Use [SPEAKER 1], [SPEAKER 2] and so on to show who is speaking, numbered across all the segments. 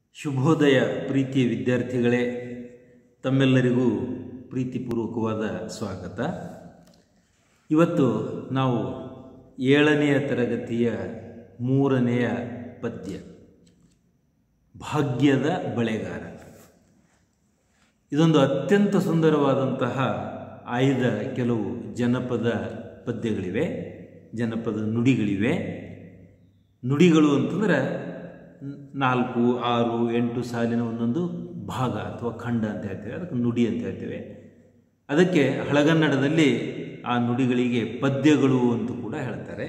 [SPEAKER 1] ಶುಭೋದಯ ಪ್ರೀತಿಯ ವಿದ್ಯಾರ್ಥಿಗಳೇ ತಮ್ಮೆಲ್ಲರಿಗೂ ಪ್ರೀತಿಪೂರ್ವಕವಾದ ಸ್ವಾಗತ ಇವತ್ತು ನಾವು ಏಳನೆಯ ತರಗತಿಯ ಮೂರನೆಯ ಪದ್ಯ ಭಾಗ್ಯದ ಬಳೆಗಾರ ಇದೊಂದು ಅತ್ಯಂತ ಸುಂದರವಾದಂತಹ ಆಯ್ದ ಕೆಲವು ಜನಪದ ಪದ್ಯಗಳಿವೆ ಜನಪದ ನುಡಿಗಳಿವೆ ನುಡಿಗಳು ಅಂತಂದ್ರೆ ನಾಲ್ಕು ಆರು ಎಂಟು ಸಾಲಿನ ಒಂದೊಂದು ಭಾಗ ಅಥವಾ ಖಂಡ ಅಂತ ಹೇಳ್ತೇವೆ ಅದಕ್ಕೆ ನುಡಿ ಅಂತ ಹೇಳ್ತೇವೆ ಅದಕ್ಕೆ ಹಳಗನ್ನಡದಲ್ಲಿ ಆ ನುಡಿಗಳಿಗೆ ಪದ್ಯಗಳು ಅಂತ ಕೂಡ ಹೇಳ್ತಾರೆ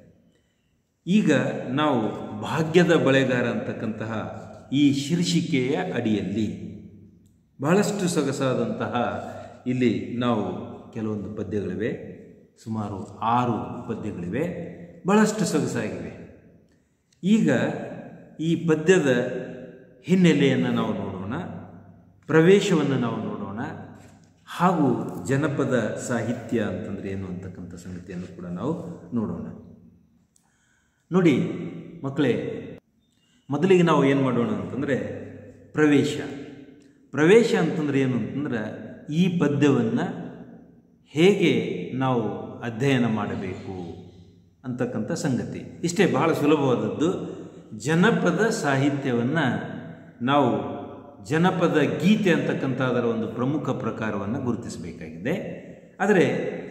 [SPEAKER 1] ಈಗ ನಾವು ಭಾಗ್ಯದ ಬಳೆಗಾರ ಅಂತಕ್ಕಂತಹ ಈ ಶೀರ್ಷಿಕೆಯ ಅಡಿಯಲ್ಲಿ ಬಹಳಷ್ಟು ಸೊಗಸಾದಂತಹ ಇಲ್ಲಿ ನಾವು ಕೆಲವೊಂದು ಪದ್ಯಗಳಿವೆ ಸುಮಾರು ಆರು ಪದ್ಯಗಳಿವೆ ಬಹಳಷ್ಟು ಸೊಗಸಾಗಿವೆ ಈಗ ಈ ಪದ್ಯದ ಹಿನ್ನೆಲೆಯನ್ನು ನಾವು ನೋಡೋಣ ಪ್ರವೇಶವನ್ನು ನಾವು ನೋಡೋಣ ಹಾಗೂ ಜನಪದ ಸಾಹಿತ್ಯ ಅಂತಂದ್ರೆ ಏನು ಅಂತಕ್ಕಂಥ ಸಂಗತಿಯನ್ನು ಕೂಡ ನಾವು ನೋಡೋಣ ನೋಡಿ ಮಕ್ಕಳೇ ಮೊದಲಿಗೆ ನಾವು ಏನು ಮಾಡೋಣ ಅಂತಂದರೆ ಪ್ರವೇಶ ಪ್ರವೇಶ ಅಂತಂದ್ರೆ ಏನು ಅಂತಂದ್ರೆ ಈ ಪದ್ಯವನ್ನು ಹೇಗೆ ನಾವು ಅಧ್ಯಯನ ಮಾಡಬೇಕು ಅಂತಕ್ಕಂಥ ಸಂಗತಿ ಇಷ್ಟೇ ಬಹಳ ಸುಲಭವಾದದ್ದು ಜನಪದ ಸಾಹಿತ್ಯವನ್ನು ನಾವು ಜನಪದ ಗೀತೆ ಅಂತಕ್ಕಂಥ ಅದರ ಒಂದು ಪ್ರಮುಖ ಪ್ರಕಾರವನ್ನು ಗುರುತಿಸಬೇಕಾಗಿದೆ ಆದರೆ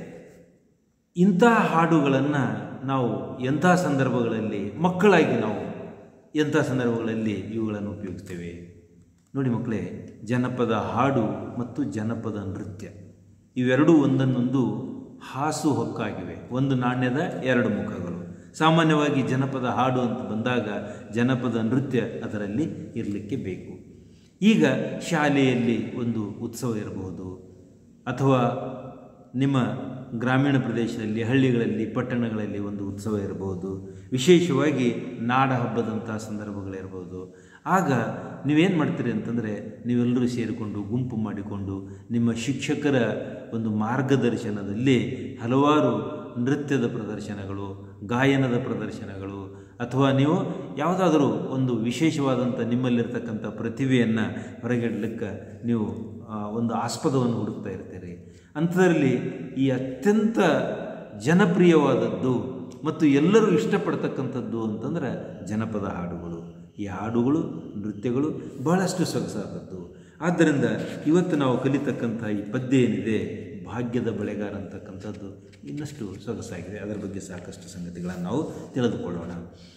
[SPEAKER 1] ಇಂತಹ ಹಾಡುಗಳನ್ನು ನಾವು ಎಂಥ ಸಂದರ್ಭಗಳಲ್ಲಿ ಮಕ್ಕಳಾಗಿ ನಾವು ಎಂಥ ಸಂದರ್ಭಗಳಲ್ಲಿ ಇವುಗಳನ್ನು ಉಪಯೋಗಿಸ್ತೇವೆ ನೋಡಿ ಮಕ್ಕಳೇ ಜನಪದ ಹಾಡು ಮತ್ತು ಜನಪದ ನೃತ್ಯ ಇವೆರಡೂ ಒಂದನ್ನೊಂದು ಹಾಸು ಹೊಕ್ಕಾಗಿವೆ ಒಂದು ನಾಣ್ಯದ ಎರಡು ಮುಖಗಳು ಸಾಮಾನ್ಯವಾಗಿ ಜನಪದ ಹಾಡು ಅಂತ ಬಂದಾಗ ಜನಪದ ನೃತ್ಯ ಅದರಲ್ಲಿ ಇರಲಿಕ್ಕೆ ಬೇಕು ಈಗ ಶಾಲೆಯಲ್ಲಿ ಒಂದು ಉತ್ಸವ ಇರಬಹುದು ಅಥವಾ ನಿಮ್ಮ ಗ್ರಾಮೀಣ ಪ್ರದೇಶದಲ್ಲಿ ಹಳ್ಳಿಗಳಲ್ಲಿ ಪಟ್ಟಣಗಳಲ್ಲಿ ಒಂದು ಉತ್ಸವ ಇರಬಹುದು ವಿಶೇಷವಾಗಿ ನಾಡ ಹಬ್ಬದಂತಹ ಸಂದರ್ಭಗಳಿರ್ಬೋದು ಆಗ ನೀವೇನು ಮಾಡ್ತೀರಿ ಅಂತಂದರೆ ನೀವೆಲ್ಲರೂ ಸೇರಿಕೊಂಡು ಗುಂಪು ಮಾಡಿಕೊಂಡು ನಿಮ್ಮ ಶಿಕ್ಷಕರ ಒಂದು ಮಾರ್ಗದರ್ಶನದಲ್ಲಿ ಹಲವಾರು ನೃತ್ಯದ ಪ್ರದರ್ಶನಗಳು ಗಾಯನದ ಪ್ರದರ್ಶನಗಳು ಅಥವಾ ನೀವು ಯಾವುದಾದ್ರೂ ಒಂದು ವಿಶೇಷವಾದಂಥ ನಿಮ್ಮಲ್ಲಿರ್ತಕ್ಕಂಥ ಪ್ರತಿಭೆಯನ್ನು ಹೊರಗಿಡಲಿಕ್ಕೆ ನೀವು ಒಂದು ಆಸ್ಪದವನ್ನು ಹುಡುಕ್ತಾ ಇರ್ತೀರಿ ಅಂಥದ್ರಲ್ಲಿ ಈ ಅತ್ಯಂತ ಜನಪ್ರಿಯವಾದದ್ದು ಮತ್ತು ಎಲ್ಲರೂ ಇಷ್ಟಪಡ್ತಕ್ಕಂಥದ್ದು ಅಂತಂದ್ರೆ ಜನಪದ ಹಾಡುಗಳು ಈ ಹಾಡುಗಳು ನೃತ್ಯಗಳು ಬಹಳಷ್ಟು ಸೊಗಸಾದದ್ದು ಆದ್ದರಿಂದ ಇವತ್ತು ನಾವು ಕಲಿತಕ್ಕಂಥ ಈ ಪದ್ಯ ಏನಿದೆ ಭಾಗ್ಯದ ಬಳೆಗಾರ ಅಂತಕ್ಕಂಥದ್ದು ಇನ್ನಷ್ಟು ಸೊಗಸಾಗಿದೆ ಅದರ ಬಗ್ಗೆ ಸಾಕಷ್ಟು ಸಂಗತಿಗಳನ್ನು ನಾವು ತಿಳಿದುಕೊಳ್ಳೋಣ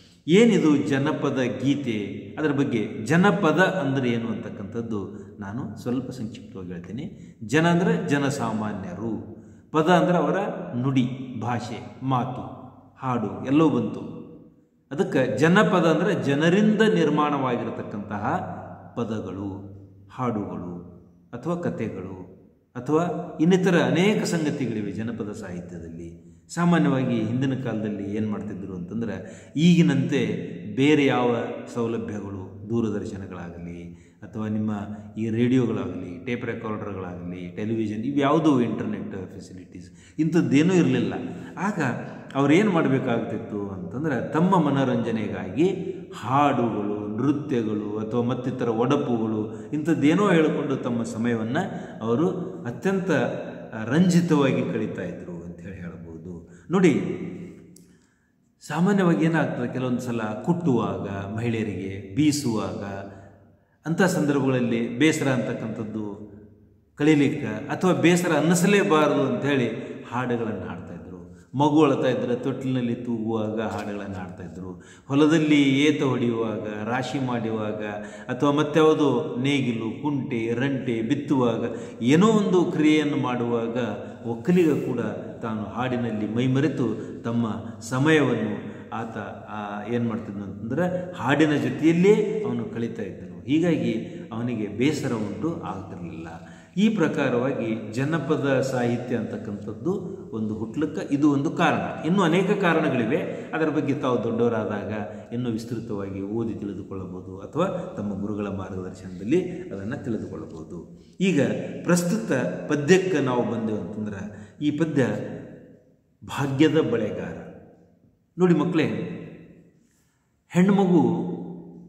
[SPEAKER 1] ಏನಿದು ಜನಪದ ಗೀತೆ ಅದರ ಬಗ್ಗೆ ಜನಪದ ಅಂದರೆ ಏನು ಅಂತಕ್ಕಂಥದ್ದು ನಾನು ಸ್ವಲ್ಪ ಸಂಕ್ಷಿಪ್ತವಾಗಿ ಹೇಳ್ತೀನಿ ಜನ ಅಂದರೆ ಜನಸಾಮಾನ್ಯರು ಪದ ಅಂದರೆ ಅವರ ನುಡಿ ಭಾಷೆ ಮಾತು ಹಾಡು ಎಲ್ಲವೂ ಬಂತು ಅದಕ್ಕೆ ಜನಪದ ಅಂದರೆ ಜನರಿಂದ ನಿರ್ಮಾಣವಾಗಿರತಕ್ಕಂತಹ ಪದಗಳು ಹಾಡುಗಳು ಅಥವಾ ಕಥೆಗಳು ಅಥವಾ ಇನ್ನಿತರ ಅನೇಕ ಸಂಗತಿಗಳಿವೆ ಜನಪದ ಸಾಹಿತ್ಯದಲ್ಲಿ ಸಾಮಾನ್ಯವಾಗಿ ಹಿಂದಿನ ಕಾಲದಲ್ಲಿ ಏನು ಮಾಡ್ತಿದ್ರು ಅಂತಂದ್ರೆ ಈಗಿನಂತೆ ಬೇರೆ ಯಾವ ಸೌಲಭ್ಯಗಳು ದೂರದರ್ಶನಗಳಾಗಲಿ ಅಥವಾ ನಿಮ್ಮ ಈ ರೇಡಿಯೋಗಳಾಗಲಿ ಟೇಪ್ ರೆಕಾರ್ಡರ್ಗಳಾಗಲಿ ಟೆಲಿವಿಷನ್ ಇವ್ಯಾವುದೂ ಇಂಟರ್ನೆಟ್ ಫೆಸಿಲಿಟೀಸ್ ಇಂಥದ್ದೇನೂ ಇರಲಿಲ್ಲ ಆಗ ಅವ್ರೇನು ಮಾಡಬೇಕಾಗ್ತಿತ್ತು ಅಂತಂದ್ರೆ ತಮ್ಮ ಮನೋರಂಜನೆಗಾಗಿ ಹಾಡುಗಳು ನೃತ್ಯಗಳು ಅಥವಾ ಮತ್ತಿತರ ಒಡಪುಗಳು ಇಂಥದ್ದೇನೋ ಹೇಳಿಕೊಂಡು ತಮ್ಮ ಸಮಯವನ್ನು ಅವರು ಅತ್ಯಂತ ರಂಜಿತವಾಗಿ ಕಳೀತಾ ಇದ್ರು ಅಂತ ಹೇಳಿ ಹೇಳ್ಬೋದು ನೋಡಿ ಸಾಮಾನ್ಯವಾಗಿ ಏನಾಗ್ತದೆ ಕೆಲವೊಂದು ಸಲ ಕುಟ್ಟುವಾಗ ಮಹಿಳೆಯರಿಗೆ ಬೀಸುವಾಗ ಅಂಥ ಸಂದರ್ಭಗಳಲ್ಲಿ ಬೇಸರ ಅಂತಕ್ಕಂಥದ್ದು ಕಳೀಲಿಕ್ಕೆ ಅಥವಾ ಬೇಸರ ಅನ್ನಿಸಲೇಬಾರದು ಅಂಥೇಳಿ ಹಾಡುಗಳನ್ನು ಹಾಡ್ತಾಯಿದ್ರು ಮಗು ಅಳ್ತಾ ಇದ್ದರೆ ತೊಟ್ಟಿಲಿನಲ್ಲಿ ತೂಗುವಾಗ ಹಾಡುಗಳನ್ನು ಹಾಡ್ತಾಯಿದ್ರು ಹೊಲದಲ್ಲಿ ಏತ ಹೊಡೆಯುವಾಗ ರಾಶಿ ಮಾಡುವಾಗ ಅಥವಾ ಮತ್ಯಾವುದೋ ನೇಗಿಲು ಕುಂಟೆ ರಂಟೆ ಬಿತ್ತುವಾಗ ಏನೋ ಒಂದು ಕ್ರಿಯೆಯನ್ನು ಮಾಡುವಾಗ ಒಕ್ಕಲಿಗ ಕೂಡ ತಾನು ಹಾಡಿನಲ್ಲಿ ಮೈಮರೆತು ತಮ್ಮ ಸಮಯವನ್ನು ಆತ ಏನು ಮಾಡ್ತಿದ್ನು ಅಂತಂದ್ರೆ ಹಾಡಿನ ಜೊತೆಯಲ್ಲೇ ಅವನು ಕಳೀತಾ ಇದ್ದನು ಹೀಗಾಗಿ ಅವನಿಗೆ ಬೇಸರ ಉಂಟು ಆಗ್ತಿರಲಿಲ್ಲ ಈ ಪ್ರಕಾರವಾಗಿ ಜನಪದ ಸಾಹಿತ್ಯ ಅಂತಕ್ಕಂಥದ್ದು ಒಂದು ಹುಟ್ಲಕ್ಕೆ ಇದು ಒಂದು ಕಾರಣ ಇನ್ನೂ ಅನೇಕ ಕಾರಣಗಳಿವೆ ಅದರ ಬಗ್ಗೆ ತಾವು ದೊಡ್ಡವರಾದಾಗ ಇನ್ನೂ ವಿಸ್ತೃತವಾಗಿ ಓದಿ ತಿಳಿದುಕೊಳ್ಳಬಹುದು ಅಥವಾ ತಮ್ಮ ಗುರುಗಳ ಮಾರ್ಗದರ್ಶನದಲ್ಲಿ ಅದನ್ನು ತಿಳಿದುಕೊಳ್ಳಬಹುದು ಈಗ ಪ್ರಸ್ತುತ ಪದ್ಯಕ್ಕೆ ನಾವು ಬಂದೆವು ಅಂತಂದ್ರೆ ಈ ಪದ್ಯ ಭಾಗ್ಯದ ಬಳೆಗಾರ ನೋಡಿ ಮಕ್ಕಳೇ ಹೆಣ್ಮಗು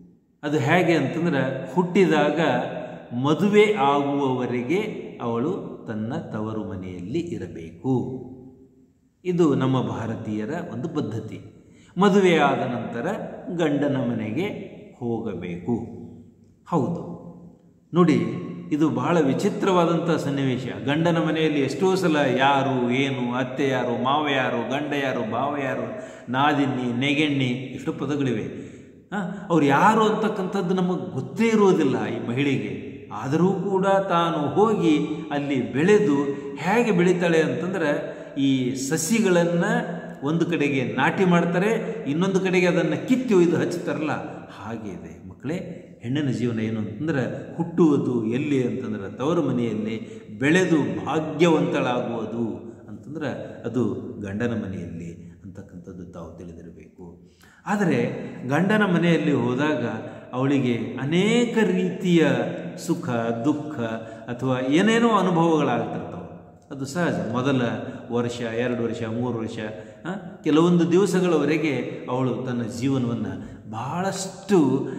[SPEAKER 1] ಅದು ಹೇಗೆ ಅಂತಂದ್ರೆ ಹುಟ್ಟಿದಾಗ ಮದುವೆ ಆಗುವವರೆಗೆ ಅವಳು ತನ್ನ ತವರು ಮನೆಯಲ್ಲಿ ಇರಬೇಕು ಇದು ನಮ್ಮ ಭಾರತೀಯರ ಒಂದು ಪದ್ಧತಿ ಮದುವೆಯಾದ ನಂತರ ಗಂಡನ ಮನೆಗೆ ಹೋಗಬೇಕು ಹೌದು ನೋಡಿ ಇದು ಬಹಳ ವಿಚಿತ್ರವಾದಂಥ ಸನ್ನಿವೇಶ ಗಂಡನ ಮನೆಯಲ್ಲಿ ಎಷ್ಟೋ ಸಲ ಯಾರು ಏನು ಅತ್ತೆ ಯಾರು ಮಾವ ಯಾರು ಗಂಡ ಯಾರು ಭಾವ ಯಾರು ನಾದಿನ್ನಿ ನೆಗೆಣ್ಣಿ ಎಷ್ಟು ಪದಗಳಿವೆ ಅವ್ರು ಯಾರು ಅಂತಕ್ಕಂಥದ್ದು ನಮಗೆ ಗೊತ್ತೇ ಇರುವುದಿಲ್ಲ ಈ ಮಹಿಳೆಗೆ ಆದರೂ ಕೂಡ ತಾನು ಹೋಗಿ ಅಲ್ಲಿ ಬೆಳೆದು ಹೇಗೆ ಬೆಳೀತಾಳೆ ಅಂತಂದ್ರೆ ಈ ಸಸಿಗಳನ್ನು ಒಂದು ಕಡೆಗೆ ನಾಟಿ ಮಾಡ್ತಾರೆ ಇನ್ನೊಂದು ಕಡೆಗೆ ಅದನ್ನು ಕಿತ್ತಿ ಒಯ್ದು ಹಚ್ತಾರಲ್ಲ ಹಾಗೆ ಇದೆ ಮಕ್ಕಳೇ ಹೆಣ್ಣಿನ ಜೀವನ ಏನು ಅಂತಂದ್ರೆ ಹುಟ್ಟುವುದು ಎಲ್ಲಿ ಅಂತಂದ್ರೆ ತವರು ಮನೆಯಲ್ಲಿ ಬೆಳೆದು ಭಾಗ್ಯವಂತಳಾಗುವುದು ಅಂತಂದ್ರೆ ಅದು ಗಂಡನ ಮನೆಯಲ್ಲಿ ಅಂತಕ್ಕಂಥದ್ದು ತಾವು ತಿಳಿದಿರಬೇಕು ಆದರೆ ಗಂಡನ ಮನೆಯಲ್ಲಿ ಹೋದಾಗ ಅವಳಿಗೆ ಅನೇಕ ರೀತಿಯ ಸುಖ ದುಃಖ ಅಥವಾ ಏನೇನೋ ಅನುಭವಗಳಾಗ್ತಿರ್ತಾವೆ ಅದು ಸಹಜ ಮೊದಲ ವರ್ಷ ಎರಡು ವರ್ಷ ಮೂರು ವರ್ಷ ಕೆಲವೊಂದು ದಿವಸಗಳವರೆಗೆ ಅವಳು ತನ್ನ ಜೀವನವನ್ನು ಬಹಳಷ್ಟು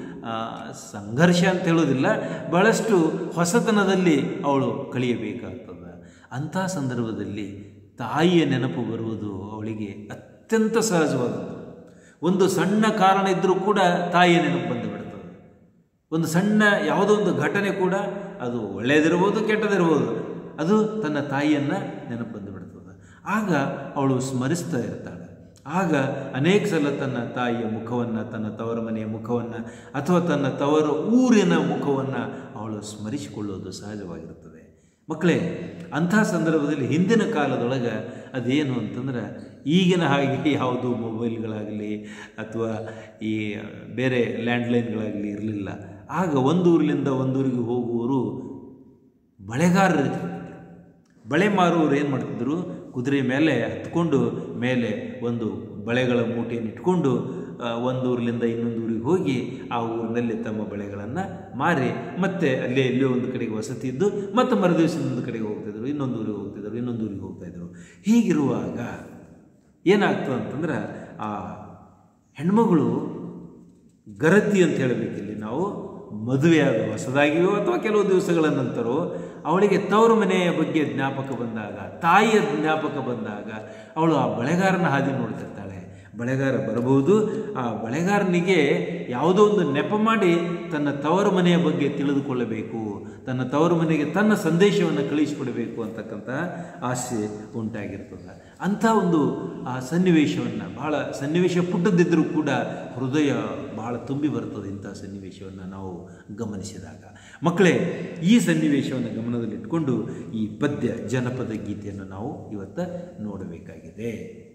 [SPEAKER 1] ಸಂಘರ್ಷ ಅಂತ ಹೇಳೋದಿಲ್ಲ ಬಹಳಷ್ಟು ಹೊಸತನದಲ್ಲಿ ಅವಳು ಕಳೆಯಬೇಕಾಗ್ತದೆ ಅಂಥ ಸಂದರ್ಭದಲ್ಲಿ ತಾಯಿಯ ನೆನಪು ಬರುವುದು ಅವಳಿಗೆ ಅತ್ಯಂತ ಸಹಜವಾದದ್ದು ಒಂದು ಸಣ್ಣ ಕಾರಣ ಇದ್ದರೂ ಕೂಡ ತಾಯಿಯ ನೆನಪು ಬಂದು ಬಿಡ್ತದೆ ಒಂದು ಸಣ್ಣ ಯಾವುದೋ ಒಂದು ಘಟನೆ ಕೂಡ ಅದು ಒಳ್ಳೆಯದಿರ್ಬೋದು ಕೆಟ್ಟದಿರ್ಬೋದು ಅದು ತನ್ನ ತಾಯಿಯನ್ನು ನೆನಪು ಬಂದು ಬಿಡ್ತದೆ ಆಗ ಅವಳು ಸ್ಮರಿಸ್ತಾ ಇರ್ತಾಳೆ ಆಗ ಅನೇಕ ಸಲ ತನ್ನ ತಾಯಿಯ ಮುಖವನ್ನು ತನ್ನ ತವರ ಮನೆಯ ಮುಖವನ್ನು ಅಥವಾ ತನ್ನ ತವರ ಊರಿನ ಮುಖವನ್ನು ಅವಳು ಸ್ಮರಿಸಿಕೊಳ್ಳೋದು ಸಹಜವಾಗಿರುತ್ತದೆ ಮಕ್ಕಳೇ ಅಂಥ ಸಂದರ್ಭದಲ್ಲಿ ಹಿಂದಿನ ಕಾಲದೊಳಗೆ ಅದೇನು ಅಂತಂದ್ರೆ ಈಗಿನ ಹಾಗೆ ಯಾವುದು ಮೊಬೈಲ್ಗಳಾಗಲಿ ಅಥವಾ ಈ ಬೇರೆ ಲ್ಯಾಂಡ್ಲೈನ್ಗಳಾಗಲಿ ಇರಲಿಲ್ಲ ಆಗ ಒಂದು ಊರಿನಿಂದ ಒಂದೂರಿಗೆ ಹೋಗುವವರು ಬಳೆಗಾರರು ಬಳೆ ಮಾರುವವರು ಏನು ಮಾಡ್ತಿದ್ರು ಕುದುರೆ ಮೇಲೆ ಹತ್ಕೊಂಡು ಮೇಲೆ ಒಂದು ಬಳೆಗಳ ಮೂಟೆಯನ್ನು ಇಟ್ಕೊಂಡು ಒಂದು ಊರಿನಿಂದ ಇನ್ನೊಂದು ಊರಿಗೆ ಹೋಗಿ ಆ ಊರಿನಲ್ಲಿ ತಮ್ಮ ಬಳೆಗಳನ್ನು ಮಾರಿ ಮತ್ತೆ ಅಲ್ಲೇ ಎಲ್ಲೋ ಒಂದು ಕಡೆಗೆ ವಸತಿ ಇದ್ದು ಮತ್ತು ಮರುದಿವಸ ಇನ್ನೊಂದು ಕಡೆಗೆ ಹೋಗ್ತಿದ್ರು ಇನ್ನೊಂದು ಊರಿಗೆ ಹೋಗ್ತಿದ್ರು ಇನ್ನೊಂದು ಊರಿಗೆ ಹೋಗ್ತಾಯಿದ್ರು ಹೀಗಿರುವಾಗ ಏನಾಗ್ತದೆ ಅಂತಂದ್ರೆ ಆ ಹೆಣ್ಮಗಳು ಗರತಿ ಅಂತ ಹೇಳಬೇಕಿಲ್ಲಿ ನಾವು ಮದುವೆಯಾದ ಹೊಸದಾಗಿಯೋ ಅಥವಾ ಕೆಲವು ದಿವಸಗಳ ನಂತರವೋ ಅವಳಿಗೆ ತವರು ಮನೆಯ ಬಗ್ಗೆ ಜ್ಞಾಪಕ ಬಂದಾಗ ತಾಯಿಯ ಜ್ಞಾಪಕ ಬಂದಾಗ ಅವಳು ಆ ಬಳೆಗಾರನ ಹಾದಿ ನೋಡ್ತಿರ್ತಾಳೆ ಬಳೆಗಾರ ಬರಬಹುದು ಆ ಬಳೆಗಾರನಿಗೆ ಯಾವುದೋ ಒಂದು ನೆಪ ಮಾಡಿ ತನ್ನ ತವರು ಮನೆಯ ಬಗ್ಗೆ ತಿಳಿದುಕೊಳ್ಳಬೇಕು ತನ್ನ ತವರು ಮನೆಗೆ ತನ್ನ ಸಂದೇಶವನ್ನು ಕಳಿಸಿಕೊಡಬೇಕು ಅಂತಕ್ಕಂಥ ಆಸೆ ಉಂಟಾಗಿರ್ತದೆ ಅಂಥ ಒಂದು ಆ ಸನ್ನಿವೇಶವನ್ನು ಬಹಳ ಸನ್ನಿವೇಶ ಪುಟ್ಟದಿದ್ದರೂ ಕೂಡ ಹೃದಯ ಬಹಳ ತುಂಬಿ ಬರ್ತದೆ ಇಂಥ ಸನ್ನಿವೇಶವನ್ನು ನಾವು ಗಮನಿಸಿದಾಗ ಮಕ್ಕಳೇ ಈ ಸನ್ನಿವೇಶವನ್ನು ಗಮನದಲ್ಲಿಟ್ಕೊಂಡು ಈ ಪದ್ಯ ಜನಪದ ಗೀತೆಯನ್ನು ನಾವು ಇವತ್ತು ನೋಡಬೇಕಾಗಿದೆ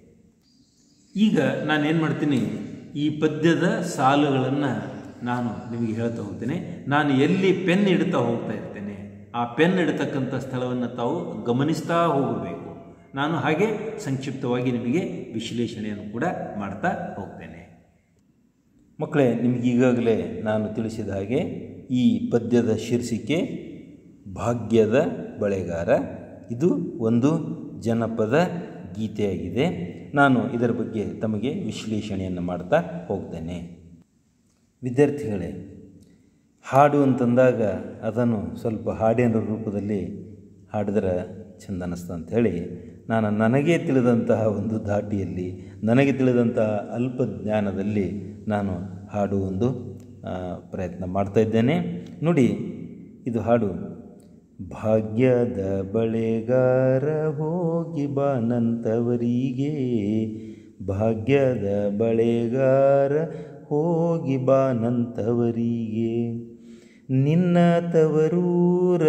[SPEAKER 1] ಈಗ ನಾನೇನು ಮಾಡ್ತೀನಿ ಈ ಪದ್ಯದ ಸಾಲುಗಳನ್ನು ನಾನು ನಿಮಗೆ ಹೇಳ್ತಾ ಹೋಗ್ತೇನೆ ನಾನು ಎಲ್ಲಿ ಪೆನ್ ಇಡ್ತಾ ಹೋಗ್ತಾ ಇರ್ತೇನೆ ಆ ಪೆನ್ ಇಡ್ತಕ್ಕಂಥ ಸ್ಥಳವನ್ನು ತಾವು ಗಮನಿಸ್ತಾ ಹೋಗಬೇಕು ನಾನು ಹಾಗೆ ಸಂಕ್ಷಿಪ್ತವಾಗಿ ನಿಮಗೆ ವಿಶ್ಲೇಷಣೆಯನ್ನು ಕೂಡ ಮಾಡ್ತಾ ಹೋಗ್ತೇನೆ ಮಕ್ಕಳೇ ನಿಮಗೆ ಈಗಾಗಲೇ ನಾನು ತಿಳಿಸಿದ ಹಾಗೆ ಈ ಪದ್ಯದ ಶೀರ್ಷಿಕೆ ಭಾಗ್ಯದ ಬಳೆಗಾರ ಇದು ಒಂದು ಜನಪದ ಗೀತೆಯಾಗಿದೆ ನಾನು ಇದರ ಬಗ್ಗೆ ತಮಗೆ ವಿಶ್ಲೇಷಣೆಯನ್ನು ಮಾಡ್ತಾ ಹೋಗ್ತೇನೆ ವಿದ್ಯಾರ್ಥಿಗಳೇ ಹಾಡು ಅಂತಂದಾಗ ಅದನ್ನು ಸ್ವಲ್ಪ ಹಾಡಿನ ರೂಪದಲ್ಲಿ ಹಾಡಿದ್ರೆ ಚೆಂದ ಅನ್ನಿಸ್ತು ಅಂಥೇಳಿ ನಾನು ನನಗೆ ತಿಳಿದಂತಹ ಒಂದು ಧಾಟಿಯಲ್ಲಿ ನನಗೆ ತಿಳಿದಂತಹ ಅಲ್ಪ ಜ್ಞಾನದಲ್ಲಿ ನಾನು ಹಾಡು ಒಂದು ಪ್ರಯತ್ನ ಮಾಡ್ತಾ ಇದ್ದೇನೆ ನೋಡಿ ಇದು ಹಾಡು ಭಾಗ್ಯದ ಬಳೆಗಾರ ಹೋಗಿ ಬಾನಂತವರಿಗೆ ಭಾಗ್ಯದ ಬಳೆಗಾರ ಹೋಗಿ ಬಾನಂತವರಿಗೆ ನಿನ್ನ ತವರೂರ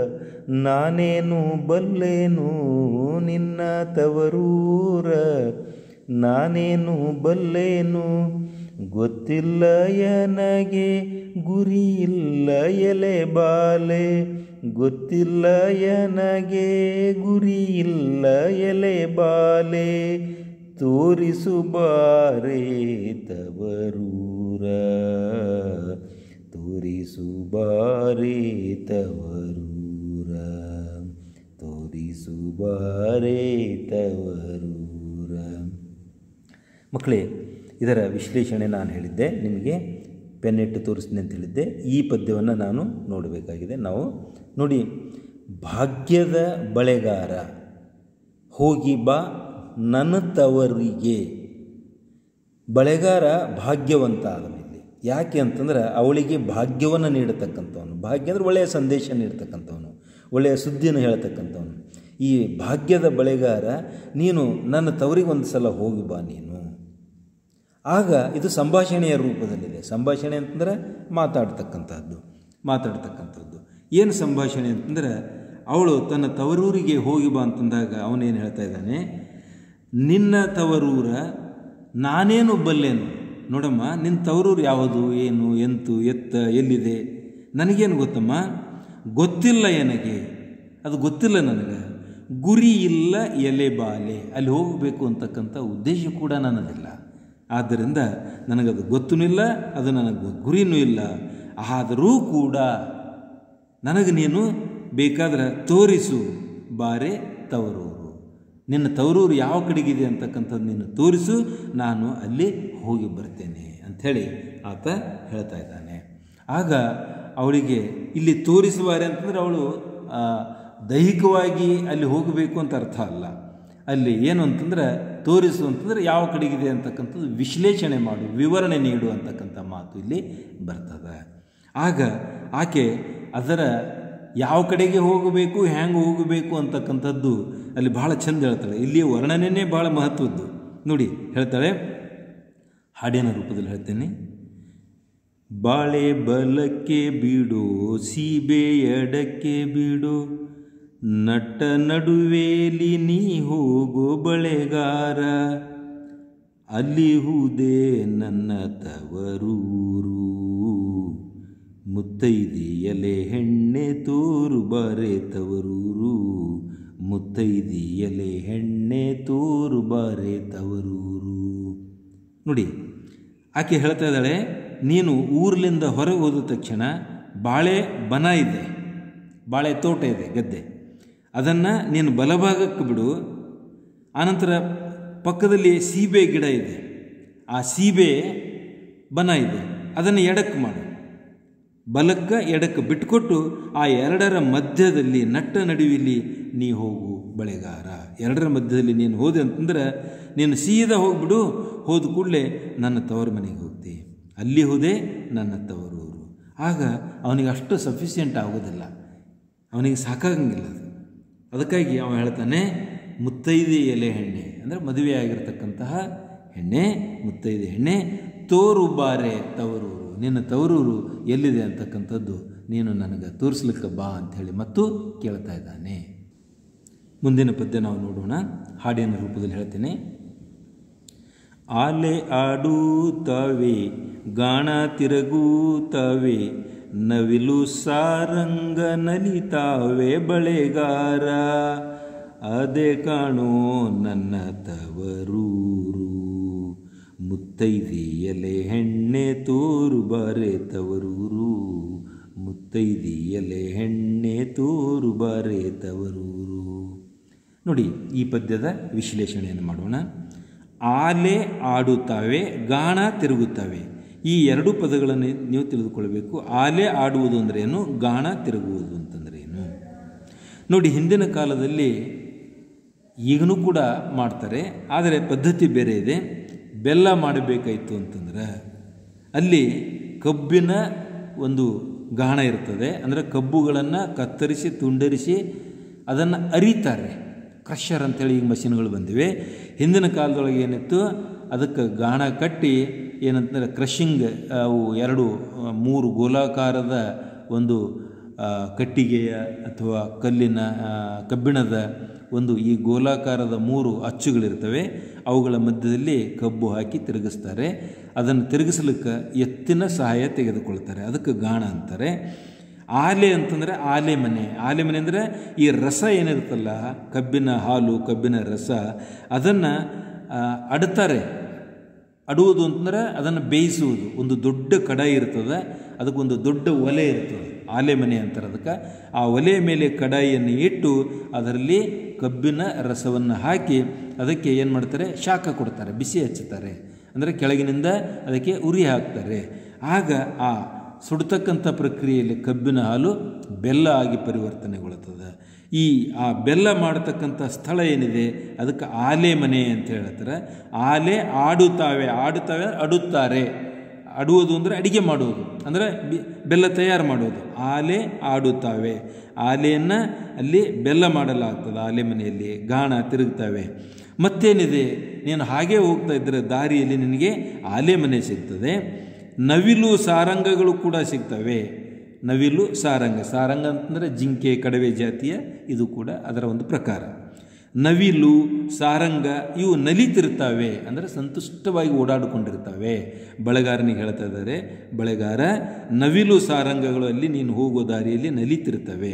[SPEAKER 1] ನಾನೇನು ಬಲ್ಲೇನು ನಿನ್ನ ತವರೂರ ನಾನೇನು ಬಲ್ಲೇನು ಗೊತ್ತಿಲ್ಲ ಎನಗೆ ಗುರಿ ಇಲ್ಲ ಎಲೆ ಬಾಲೆ ಗೊತ್ತಿಲ್ಲ ಎನಗೆ ಗುರಿ ಇಲ್ಲ ಎಲೆ ಬಾಲೆ ತೋರಿಸು ಬಾರೆ ತವರೂರ ತೋರಿಸು ಬಾರೆ ತವರೂರ ತೋರಿಸು ಬಾರೆ ತವರೂರ ಮಕ್ಕಳೇ ಇದರ ವಿಶ್ಲೇಷಣೆ ನಾನು ಹೇಳಿದ್ದೆ ನಿಮಗೆ
[SPEAKER 2] ಪೆನ್ನಿಟ್ಟು ತೋರಿಸ್ತೀನಿ ಅಂತ ಹೇಳಿದ್ದೆ ಈ ಪದ್ಯವನ್ನು ನಾನು ನೋಡಬೇಕಾಗಿದೆ ನಾವು ನೋಡಿ ಭಾಗ್ಯದ ಬಳೆಗಾರ ಹೋಗಿ ಬಾ ನನ್ನ ತವರಿಗೆ ಬಳೆಗಾರ ಭಾಗ್ಯವಂತ ಆದನು ಇಲ್ಲಿ ಯಾಕೆ ಅಂತಂದ್ರೆ ಅವಳಿಗೆ ಭಾಗ್ಯವನ್ನು ನೀಡತಕ್ಕಂಥವನು ಭಾಗ್ಯ ಅಂದರೆ ಒಳ್ಳೆಯ ಸಂದೇಶ ನೀಡ್ತಕ್ಕಂಥವನು ಒಳ್ಳೆಯ ಸುದ್ದಿಯನ್ನು ಹೇಳ್ತಕ್ಕಂಥವನು ಈ ಭಾಗ್ಯದ ಬಳೆಗಾರ ನೀನು ನನ್ನ ತವರಿಗೆ ಒಂದು ಸಲ ಹೋಗಿ ಬಾ ನೀನು ಆಗ ಇದು ಸಂಭಾಷಣೆಯ ರೂಪದಲ್ಲಿದೆ ಸಂಭಾಷಣೆ ಅಂತಂದ್ರೆ ಮಾತಾಡ್ತಕ್ಕಂಥದ್ದು ಮಾತಾಡ್ತಕ್ಕಂಥದ್ದು ಏನು ಸಂಭಾಷಣೆ ಅಂತಂದ್ರೆ ಅವಳು ತನ್ನ ತವರೂರಿಗೆ ಹೋಗಿ ಬಾ ಅಂತಂದಾಗ ಅವನೇನು ಹೇಳ್ತಾ ಇದ್ದಾನೆ ನಿನ್ನ ತವರೂರ ನಾನೇನು ಬಲ್ಲೆನು ನೋಡಮ್ಮ ನಿನ್ನ ತವರೂರು ಯಾವುದು ಏನು ಎಂತು ಎತ್ತ ಎಲ್ಲಿದೆ ನನಗೇನು ಗೊತ್ತಮ್ಮ ಗೊತ್ತಿಲ್ಲ ನನಗೆ ಅದು ಗೊತ್ತಿಲ್ಲ ನನಗೆ ಗುರಿ ಇಲ್ಲ ಎಲೆ ಬಾಲೆ ಅಲ್ಲಿ ಹೋಗಬೇಕು ಅಂತಕ್ಕಂಥ ಉದ್ದೇಶ ಕೂಡ ನನ್ನದಿಲ್ಲ ಆದ್ದರಿಂದ ನನಗದು ಗೊತ್ತೂ ಇಲ್ಲ ಅದು ನನಗೆ ಗುರಿನೂ ಇಲ್ಲ ಆದರೂ ಕೂಡ ನನಗೆ ನೀನು ಬೇಕಾದ್ರೆ ತೋರಿಸು ಬಾರೆ ತವರೂರು ನಿನ್ನ ತವರೂರು ಯಾವ ಕಡೆಗಿದೆ ಅಂತಕ್ಕಂಥದ್ದು ನೀನು ತೋರಿಸು ನಾನು ಅಲ್ಲಿ ಹೋಗಿ ಬರ್ತೇನೆ ಅಂಥೇಳಿ ಆತ ಹೇಳ್ತಾ ಇದ್ದಾನೆ ಆಗ ಅವಳಿಗೆ ಇಲ್ಲಿ ತೋರಿಸುವಾರೆ ಅಂತಂದ್ರೆ ಅವಳು ಆ, ದೈಹಿಕವಾಗಿ ಅಲ್ಲಿ ಹೋಗಬೇಕು ಅಂತ ಅರ್ಥ ಅಲ್ಲ ಅಲ್ಲಿ ಏನು ಅಂತಂದ್ರೆ ತೋರಿಸು ಅಂತಂದ್ರೆ ಯಾವ ಕಡೆಗಿದೆ ಅಂತಕ್ಕಂಥದ್ದು ವಿಶ್ಲೇಷಣೆ ಮಾಡು ವಿವರಣೆ ನೀಡು ಅಂತಕ್ಕಂಥ ಮಾತು ಇಲ್ಲಿ ಬರ್ತದೆ ಆಗ ಆಕೆ ಅದರ ಯಾವ ಕಡೆಗೆ ಹೋಗಬೇಕು ಹ್ಯಾಂಗೆ ಹೋಗಬೇಕು ಅಂತಕ್ಕಂಥದ್ದು ಅಲ್ಲಿ ಭಾಳ ಚಂದ ಹೇಳ್ತಾಳೆ ಇಲ್ಲಿಯ ವರ್ಣನೆಯೇ ಭಾಳ ಮಹತ್ವದ್ದು ನೋಡಿ ಹೇಳ್ತಾಳೆ ಹಾಡಿನ ರೂಪದಲ್ಲಿ ಹೇಳ್ತೇನೆ ಬಾಳೆ ಬಲಕ್ಕೆ ಬಿಡು ಸೀಬೆ ಎಡಕ್ಕೆ ಬಿಡು ನಟ್ಟ ನಡುವೇಲಿ ನೀ ಹೋಗೋ ಬಳೆಗಾರ ಅಲ್ಲಿ ಹೂದೆ ನನ್ನ ತವರೂರು ಮುತ್ತೈದಿ ಎಲೆ ಹೆಣ್ಣೆ ತೋರು ಬಾರೆ ತವರೂರು ಮುತ್ತೈದಿ ಎಲೆ ಹೆಣ್ಣೆ ತೋರು ಬಾರೆ ತವರೂರು ನೋಡಿ ಆಕೆ ಹೇಳ್ತಾ ಇದ್ದಾಳೆ ನೀನು ಊರ್ಲಿಂದ ಹೊರಗೆ ಹೋದ ತಕ್ಷಣ ಬಾಳೆ ಬನ ಇದೆ ಬಾಳೆ ತೋಟ ಇದೆ ಗದ್ದೆ ಅದನ್ನು ನೀನು ಬಲಭಾಗಕ್ಕೆ ಬಿಡು ಆನಂತರ ಪಕ್ಕದಲ್ಲಿ ಸೀಬೆ ಗಿಡ ಇದೆ ಆ ಸೀಬೆ ಬನ ಇದೆ ಅದನ್ನು ಎಡಕ್ಕೆ ಮಾಡು ಬಲಕ್ಕೆ ಎಡಕ್ಕೆ ಬಿಟ್ಕೊಟ್ಟು ಆ ಎರಡರ ಮಧ್ಯದಲ್ಲಿ ನಟ್ಟ ನಡುವಿಲಿ ನೀ ಹೋಗು ಬಳೆಗಾರ ಎರಡರ ಮಧ್ಯದಲ್ಲಿ ನೀನು ಹೋದೆ ಅಂತಂದ್ರೆ ನೀನು ಸೀದಾ ಹೋಗ್ಬಿಡು ಹೋದ ಕೂಡಲೇ ನನ್ನ ತವರು ಮನೆಗೆ ಹೋಗ್ತಿ ಅಲ್ಲಿ ಹೋದೆ ನನ್ನ ತವರೂರು ಆಗ ಅವನಿಗೆ ಅಷ್ಟು ಸಫಿಷಿಯೆಂಟ್ ಆಗೋದಿಲ್ಲ ಅವನಿಗೆ ಸಾಕಾಗಂಗಿಲ್ಲ ಅದು ಅದಕ್ಕಾಗಿ ಅವ ಹೇಳ್ತಾನೆ ಮುತ್ತೈದೆ ಎಲೆ ಹೆಣ್ಣೆ ಅಂದರೆ ಮದುವೆ ಆಗಿರ್ತಕ್ಕಂತಹ ಹೆಣ್ಣೆ ಮುತ್ತೈದೆ ಹೆಣ್ಣೆ ತೋರು ಬಾರೆ ತವರೂರು ನಿನ್ನ ತವರೂರು ಎಲ್ಲಿದೆ ಅಂತಕ್ಕಂಥದ್ದು ನೀನು ನನಗೆ ತೋರಿಸ್ಲಿಕ್ಕೆ ಬಾ ಅಂಥೇಳಿ ಮತ್ತು ಕೇಳ್ತಾ ಇದ್ದಾನೆ ಮುಂದಿನ ಪದ್ಯ ನಾವು ನೋಡೋಣ ಹಾಡಿನ ರೂಪದಲ್ಲಿ ಹೇಳ್ತೇನೆ ಆಲೆ ಆಡುತ್ತವೆ ಗಾಣ ತಿರುಗುತ್ತವೆ ನವಿಲು ಸಾರಂಗ ನಲಿತಾವೆ ಬಳೆಗಾರ ಅದೇ ಕಾಣೋ ನನ್ನ ತವರೂರು ಮುತ್ತೈದಿ ಎಲೆ ಹೆಣ್ಣೆ ತೋರು ಬಾರೆ ತವರೂರು ಮುತ್ತೈದಿ ಎಲೆ ಹೆಣ್ಣೆ ತೋರು ಬಾರೆ ತವರೂರು ನೋಡಿ ಈ ಪದ್ಯದ ವಿಶ್ಲೇಷಣೆಯನ್ನು ಮಾಡೋಣ ಆಲೆ ಆಡುತ್ತವೆ ಗಾಣ ತಿರುಗುತ್ತವೆ ಈ ಎರಡು ಪದಗಳನ್ನು ನೀವು ತಿಳಿದುಕೊಳ್ಬೇಕು ಆಲೆ ಆಡುವುದು ಅಂದರೆ ಏನು ಗಾಣ ತಿರುಗುವುದು ಅಂತಂದರೆ ಏನು ನೋಡಿ ಹಿಂದಿನ ಕಾಲದಲ್ಲಿ ಈಗನೂ ಕೂಡ ಮಾಡ್ತಾರೆ ಆದರೆ ಪದ್ಧತಿ ಬೇರೆ ಇದೆ ಬೆಲ್ಲ ಮಾಡಬೇಕಾಯಿತು ಅಂತಂದ್ರೆ ಅಲ್ಲಿ ಕಬ್ಬಿನ ಒಂದು ಗಾಣ ಇರ್ತದೆ ಅಂದರೆ ಕಬ್ಬುಗಳನ್ನು ಕತ್ತರಿಸಿ ತುಂಡರಿಸಿ ಅದನ್ನು ಅರಿತಾರೆ ಕ್ರಷರ್ ಅಂತೇಳಿ ಈಗ ಮಷಿನ್ಗಳು ಬಂದಿವೆ ಹಿಂದಿನ ಕಾಲದೊಳಗೆ ಏನಿತ್ತು ಅದಕ್ಕೆ ಗಾಣ ಕಟ್ಟಿ ಏನಂತಂದರೆ ಕ್ರಷಿಂಗ್ ಅವು ಎರಡು ಆ, ಮೂರು ಗೋಲಾಕಾರದ ಒಂದು ಆ, ಕಟ್ಟಿಗೆಯ ಅಥವಾ ಕಲ್ಲಿನ ಆ, ಕಬ್ಬಿಣದ ಒಂದು ಈ ಗೋಲಾಕಾರದ ಮೂರು ಅಚ್ಚುಗಳಿರ್ತವೆ ಅವುಗಳ ಮಧ್ಯದಲ್ಲಿ ಕಬ್ಬು ಹಾಕಿ ತಿರುಗಿಸ್ತಾರೆ ಅದನ್ನು ತಿರುಗಿಸ್ಲಿಕ್ಕೆ ಎತ್ತಿನ ಸಹಾಯ ತೆಗೆದುಕೊಳ್ತಾರೆ ಅದಕ್ಕೆ ಗಾಣ ಅಂತಾರೆ ಆಲೆ ಅಂತಂದರೆ ಆಲೆ ಮನೆ ಆಲೆ ಮನೆ ಅಂದರೆ ಈ ರಸ ಏನಿರುತ್ತಲ್ಲ ಕಬ್ಬಿನ ಹಾಲು ಕಬ್ಬಿನ ರಸ ಅದನ್ನು ಅಡ್ತಾರೆ ಅಡುವುದು ಅಂತಂದ್ರೆ ಅದನ್ನು ಬೇಯಿಸುವುದು ಒಂದು ದೊಡ್ಡ ಕಡಾಯಿ ಇರ್ತದೆ ಅದಕ್ಕೊಂದು ದೊಡ್ಡ ಒಲೆ ಇರ್ತದೆ ಆಲೆ ಮನೆ ಅಂತಾರೆ ಅದಕ್ಕೆ ಆ ಒಲೆಯ ಮೇಲೆ ಕಡಾಯಿಯನ್ನು ಇಟ್ಟು ಅದರಲ್ಲಿ ಕಬ್ಬಿನ ರಸವನ್ನು ಹಾಕಿ ಅದಕ್ಕೆ ಏನು ಮಾಡ್ತಾರೆ ಶಾಖ ಕೊಡ್ತಾರೆ ಬಿಸಿ ಹಚ್ಚುತ್ತಾರೆ ಅಂದರೆ ಕೆಳಗಿನಿಂದ ಅದಕ್ಕೆ ಉರಿ ಹಾಕ್ತಾರೆ ಆಗ ಆ ಸುಡ್ತಕ್ಕಂಥ ಪ್ರಕ್ರಿಯೆಯಲ್ಲಿ ಕಬ್ಬಿನ ಹಾಲು ಬೆಲ್ಲ ಆಗಿ ಪರಿವರ್ತನೆಗೊಳ್ಳುತ್ತದೆ ಈ ಆ ಬೆಲ್ಲ ಮಾಡತಕ್ಕಂಥ ಸ್ಥಳ ಏನಿದೆ ಅದಕ್ಕೆ ಆಲೆ ಮನೆ ಅಂತ ಹೇಳ್ತಾರೆ ಆಲೆ ಆಡುತ್ತಾವೆ ಆಡುತ್ತವೆ ಅಡುತ್ತಾರೆ ಅಡುವುದು ಅಂದರೆ ಅಡಿಗೆ ಮಾಡುವುದು ಅಂದರೆ ಬಿ ಬೆಲ್ಲ ತಯಾರು ಮಾಡೋದು ಆಲೆ ಆಡುತ್ತಾವೆ ಆಲೆಯನ್ನು ಅಲ್ಲಿ ಬೆಲ್ಲ ಮಾಡಲಾಗ್ತದೆ ಆಲೆ ಮನೆಯಲ್ಲಿ ಗಾಣ ತಿರುಗ್ತವೆ ಮತ್ತೇನಿದೆ ನೀನು ಹಾಗೆ ಹೋಗ್ತಾ ಇದ್ದರೆ ದಾರಿಯಲ್ಲಿ ನಿನಗೆ ಆಲೆ ಮನೆ ಸಿಗ್ತದೆ ನವಿಲು ಸಾರಂಗಗಳು ಕೂಡ ಸಿಗ್ತವೆ ನವಿಲು ಸಾರಂಗ ಸಾರಂಗ ಅಂತಂದರೆ ಜಿಂಕೆ ಕಡವೆ ಜಾತಿಯ ಇದು ಕೂಡ ಅದರ ಒಂದು ಪ್ರಕಾರ ನವಿಲು ಸಾರಂಗ ಇವು ನಲಿತಿರ್ತವೆ ಅಂದರೆ ಸಂತುಷ್ಟವಾಗಿ ಓಡಾಡಿಕೊಂಡಿರ್ತವೆ ಬಳೆಗಾರನಿಗೆ ಹೇಳ್ತಾ ಇದ್ದಾರೆ ಬಳೆಗಾರ ನವಿಲು ಸಾರಂಗಗಳು ಅಲ್ಲಿ ನೀನು ಹೋಗೋ ದಾರಿಯಲ್ಲಿ ನಲಿತಿರ್ತವೆ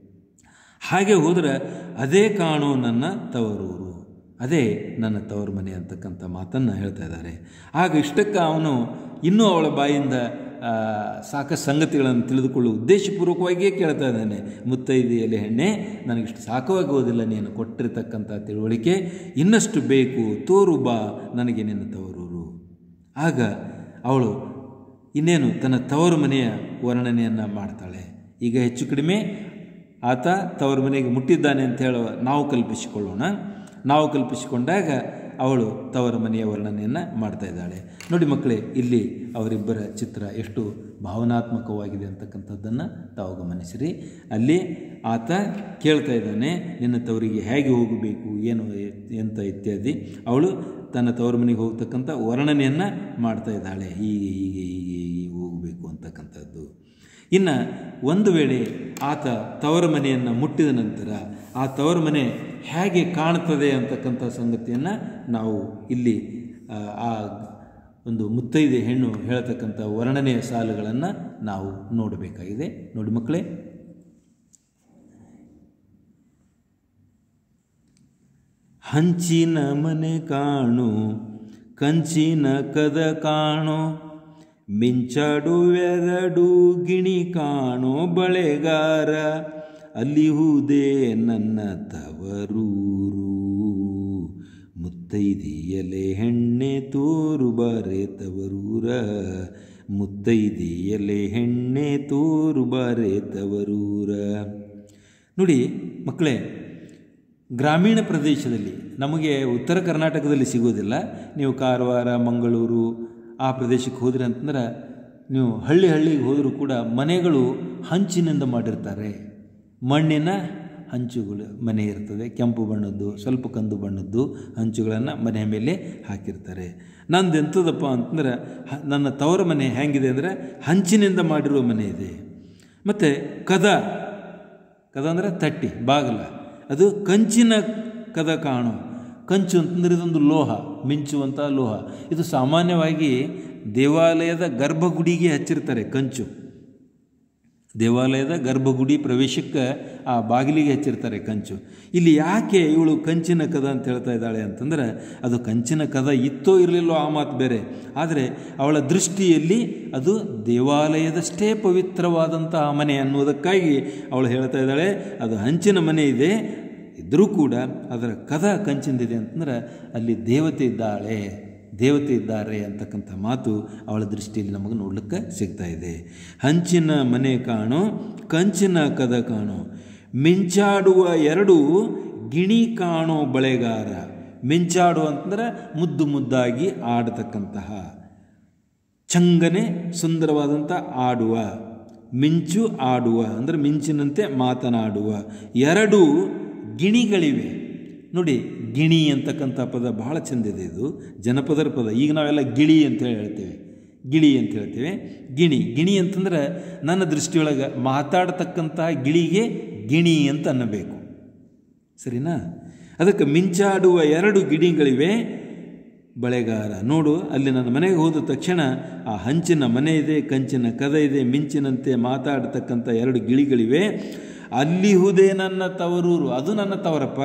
[SPEAKER 2] ಹಾಗೆ ಹೋದರೆ ಅದೇ ಕಾಣೋ ನನ್ನ ತವರೂರು ಅದೇ ನನ್ನ ತವರು ಮನೆ ಅಂತಕ್ಕಂಥ ಮಾತನ್ನು ಹೇಳ್ತಾ ಇದ್ದಾರೆ ಆಗ ಇಷ್ಟಕ್ಕೆ ಅವನು ಇನ್ನೂ ಅವಳ ಬಾಯಿಂದ ಆ, ಸಾಕಷ್ಟು ಸಂಗತಿಗಳನ್ನು ತಿಳಿದುಕೊಳ್ಳುವ ಉದ್ದೇಶಪೂರ್ವಕವಾಗಿಯೇ ಕೇಳ್ತಾ ಇದ್ದಾನೆ ಮುತ್ತೈದೆಯಲ್ಲಿ ಹೆಣ್ಣೆ ನನಗಿಷ್ಟು ಸಾಕವಾಗುವುದಿಲ್ಲ ನೀನು ಕೊಟ್ಟಿರ್ತಕ್ಕಂಥ ತಿಳುವಳಿಕೆ ಇನ್ನಷ್ಟು ಬೇಕು ತೋರು ಬಾ ನನಗೆ ನಿನ್ನ ತವರೂರು ಆಗ ಅವಳು ಇನ್ನೇನು ತನ್ನ ತವರು ಮನೆಯ ವರ್ಣನೆಯನ್ನು ಮಾಡ್ತಾಳೆ ಈಗ ಹೆಚ್ಚು ಕಡಿಮೆ ಆತ ತವರು ಮನೆಗೆ ಮುಟ್ಟಿದ್ದಾನೆ ಅಂತ ಹೇಳುವ ನಾವು ಕಲ್ಪಿಸಿಕೊಳ್ಳೋಣ ನಾವು ಕಲ್ಪಿಸಿಕೊಂಡಾಗ ಅವಳು ತವರ ಮನೆಯ ವರ್ಣನೆಯನ್ನು ಮಾಡ್ತಾ ಇದ್ದಾಳೆ ನೋಡಿ ಮಕ್ಕಳೇ ಇಲ್ಲಿ ಅವರಿಬ್ಬರ ಚಿತ್ರ ಎಷ್ಟು ಭಾವನಾತ್ಮಕವಾಗಿದೆ ಅಂತಕ್ಕಂಥದ್ದನ್ನು ತಾವು ಗಮನಿಸಿರಿ ಅಲ್ಲಿ ಆತ ಕೇಳ್ತಾ ಇದ್ದಾನೆ ನಿನ್ನ ತವರಿಗೆ ಹೇಗೆ ಹೋಗಬೇಕು ಏನು ಎಂತ ಇತ್ಯಾದಿ ಅವಳು ತನ್ನ ತವರು ಮನೆಗೆ ಹೋಗ್ತಕ್ಕಂಥ ವರ್ಣನೆಯನ್ನು ಮಾಡ್ತಾ ಇದ್ದಾಳೆ ಹೀಗೆ ಹೀಗೆ ಹೀಗೆ ಹೀಗೆ ಹೋಗಬೇಕು ಅಂತಕ್ಕಂಥದ್ದು ಇನ್ನು ಒಂದು ವೇಳೆ ಆತ ತವರ ಮನೆಯನ್ನು ಮುಟ್ಟಿದ ನಂತರ ಆ ತವರ ಮನೆ ಹೇಗೆ ಕಾಣ್ತದೆ ಅಂತಕ್ಕಂಥ ಸಂಗತಿಯನ್ನು ನಾವು ಇಲ್ಲಿ ಆ, ಆ ಒಂದು ಮುತ್ತೈದೆ ಹೆಣ್ಣು ಹೇಳ್ತಕ್ಕಂಥ ವರ್ಣನೆಯ ಸಾಲುಗಳನ್ನು ನಾವು ನೋಡಬೇಕಾಗಿದೆ ನೋಡಿ ಮಕ್ಕಳೇ ಹಂಚಿನ ಮನೆ ಕಾಣು ಕಂಚಿನ ಕದ ಕಾಣೋ ಮಿಂಚಾಡುವೆರಡು ಗಿಣಿ ಕಾಣೋ ಬಳೆಗಾರ ಅಲ್ಲಿಹುದೇ ನನ್ನ ತವರೂರು ಮುತ್ತೈದೆಯಲೆ ಹೆಣ್ಣೆ ತೋರು ಬಾರೆ ತವರೂರ ಮುತ್ತೈದೆಯಲೆ ಹೆಣ್ಣೆ ತೋರು ಬಾರೆ ತವರೂರ ನೋಡಿ ಮಕ್ಕಳೇ ಗ್ರಾಮೀಣ ಪ್ರದೇಶದಲ್ಲಿ ನಮಗೆ ಉತ್ತರ ಕರ್ನಾಟಕದಲ್ಲಿ ಸಿಗೋದಿಲ್ಲ ನೀವು ಕಾರವಾರ ಮಂಗಳೂರು ಆ ಪ್ರದೇಶಕ್ಕೆ ಹೋದ್ರಿ ಅಂತಂದ್ರೆ ನೀವು ಹಳ್ಳಿ ಹಳ್ಳಿಗೆ ಹೋದರೂ ಕೂಡ ಮನೆಗಳು ಹಂಚಿನಿಂದ ಮಾಡಿರ್ತಾರೆ ಮಣ್ಣಿನ ಹಂಚುಗಳು ಮನೆ ಇರ್ತದೆ ಕೆಂಪು ಬಣ್ಣದ್ದು ಸ್ವಲ್ಪ ಕಂದು ಬಣ್ಣದ್ದು ಹಂಚುಗಳನ್ನು ಮನೆ ಮೇಲೆ ಹಾಕಿರ್ತಾರೆ ನಂದು ಎಂಥದಪ್ಪ ಅಂತಂದ್ರೆ ಹ- ನನ್ನ ತವರ ಮನೆ ಹೆಂಗಿದೆ ಅಂದರೆ ಹಂಚಿನಿಂದ ಮಾಡಿರುವ ಮನೆ ಇದೆ ಮತ್ತು ಕದ ಕದ ಅಂದರೆ ತಟ್ಟಿ ಬಾಗಿಲ ಅದು ಕಂಚಿನ ಕದ ಕಾಣು ಕಂಚು ಅಂತಂದರೆ ಇದೊಂದು ಲೋಹ ಮಿಂಚುವಂಥ ಲೋಹ ಇದು ಸಾಮಾನ್ಯವಾಗಿ ದೇವಾಲಯದ ಗರ್ಭಗುಡಿಗೆ ಹಚ್ಚಿರ್ತಾರೆ ಕಂಚು ದೇವಾಲಯದ ಗರ್ಭಗುಡಿ ಪ್ರವೇಶಕ್ಕೆ ಆ ಬಾಗಿಲಿಗೆ ಹಚ್ಚಿರ್ತಾರೆ ಕಂಚು ಇಲ್ಲಿ ಯಾಕೆ ಇವಳು ಕಂಚಿನ ಕದ ಅಂತ ಹೇಳ್ತಾ ಇದ್ದಾಳೆ ಅಂತಂದ್ರೆ ಅದು ಕಂಚಿನ ಕದ ಇತ್ತೋ ಇರಲಿಲ್ಲೋ ಆ ಮಾತು ಬೇರೆ ಆದರೆ ಅವಳ ದೃಷ್ಟಿಯಲ್ಲಿ ಅದು ದೇವಾಲಯದಷ್ಟೇ ಪವಿತ್ರವಾದಂತಹ ಮನೆ ಅನ್ನುವುದಕ್ಕಾಗಿ ಅವಳು ಹೇಳ್ತಾ ಇದ್ದಾಳೆ ಅದು ಹಂಚಿನ ಮನೆ ಇದೆ ಇದ್ದರೂ ಕೂಡ ಅದರ ಕದ ಕಂಚಿಂದಿದೆ ಅಂತಂದ್ರೆ ಅಲ್ಲಿ ದೇವತೆ ಇದ್ದಾಳೆ ದೇವತೆ ಇದ್ದಾರೆ ಅಂತಕ್ಕಂಥ ಮಾತು ಅವಳ ದೃಷ್ಟಿಯಲ್ಲಿ ನಮಗೆ ನೋಡ್ಲಿಕ್ಕೆ ಸಿಗ್ತಾ ಇದೆ ಹಂಚಿನ ಮನೆ ಕಾಣು ಕಂಚಿನ ಕದ ಕಾಣು ಮಿಂಚಾಡುವ ಎರಡು ಗಿಣಿ ಕಾಣೋ ಬಳೆಗಾರ ಮಿಂಚಾಡು ಅಂತಂದ್ರೆ ಮುದ್ದು ಮುದ್ದಾಗಿ ಆಡತಕ್ಕಂತಹ ಚಂಗನೆ ಸುಂದರವಾದಂಥ ಆಡುವ ಮಿಂಚು ಆಡುವ ಅಂದರೆ ಮಿಂಚಿನಂತೆ ಮಾತನಾಡುವ ಎರಡು ಗಿಣಿಗಳಿವೆ ನೋಡಿ ಗಿಣಿ ಅಂತಕ್ಕಂಥ ಪದ ಬಹಳ ಚೆಂದಿದೆ ಇದು ಜನಪದರ ಪದ ಈಗ ನಾವೆಲ್ಲ ಗಿಳಿ ಅಂತ ಹೇಳಿ ಹೇಳ್ತೇವೆ ಗಿಳಿ ಅಂತ ಹೇಳ್ತೇವೆ ಗಿಣಿ ಗಿಣಿ ಅಂತಂದ್ರೆ ನನ್ನ ದೃಷ್ಟಿಯೊಳಗೆ ಮಾತಾಡತಕ್ಕಂತಹ ಗಿಳಿಗೆ ಗಿಣಿ ಅಂತ ಅನ್ನಬೇಕು ಸರಿನಾ ಅದಕ್ಕೆ ಮಿಂಚಾಡುವ ಎರಡು ಗಿಣಿಗಳಿವೆ ಬಳೆಗಾರ ನೋಡು ಅಲ್ಲಿ ನನ್ನ ಮನೆಗೆ ಹೋದ ತಕ್ಷಣ ಆ ಹಂಚಿನ ಮನೆ ಇದೆ ಕಂಚಿನ ಕದ ಇದೆ ಮಿಂಚಿನಂತೆ ಮಾತಾಡತಕ್ಕಂಥ ಎರಡು ಗಿಳಿಗಳಿವೆ ಅಲ್ಲಿ ಹುದೇ ನನ್ನ ತವರೂರು ಅದು ನನ್ನ ತವರಪ್ಪ